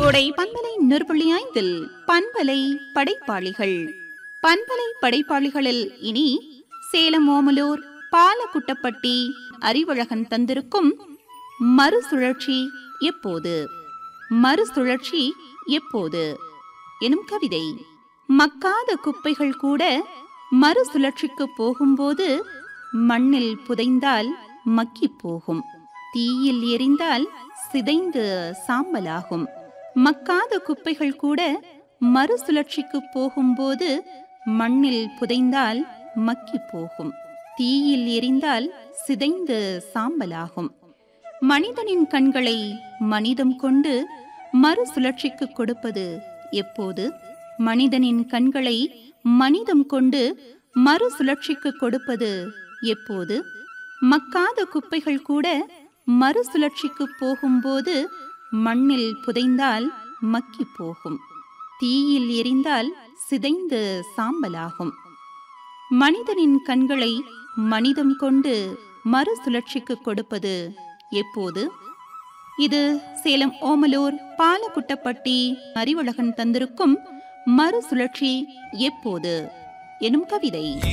கோடை பண்பலை நூற்புள்ளி ஐந்தில் பண்பலை படைப்பாளிகள் பண்பலை படைப்பாளிகளில் இனி சேலம் ஓமலூர் பாலகுட்டப்பட்டி அறிவழகன் தந்திருக்கும் மறுசுழற்சி எப்போது மறுசுழற்சி எப்போது எனும் கவிதை மக்காத குப்பைகள் கூட மறுசுழற்சிக்கு போகும்போது மண்ணில் புதைந்தால் மக்கிப் போகும் தீயில் எரிந்தால் சிதைந்து சாம்பலாகும் மக்காத குப்பைகள் கூட மறுசுழற்சிக்கு போகும்போது மண்ணில் புதைந்தால் மக்கிப் போகும் தீயில் எரிந்தால் சிதைந்து சாம்பலாகும் மனிதனின் கண்களை மனிதம் கொண்டு மறுசுழற்சிக்கு கொடுப்பது எப்போது மனிதனின் கண்களை மனிதம் கொண்டு மறுசுழற்சிக்கு கொடுப்பது எப்போது மக்காத குப்பைகள் கூட மறுசுழற்சிக்கு போகும்போது மண்ணில் புதைந்தால் மக்கிப் போகும் தீயில் எரிந்தால் சிதைந்து சாம்பலாகும் மனிதனின் கண்களை மனிதம் கொண்டு மறுசுழற்சிக்கு கொடுப்பது எப்போது இது சேலம் ஓமலூர் பாலகுட்டப்பட்டி அறிவழகன் தந்திருக்கும் மறுசுழற்சி எப்போது எனும் கவிதை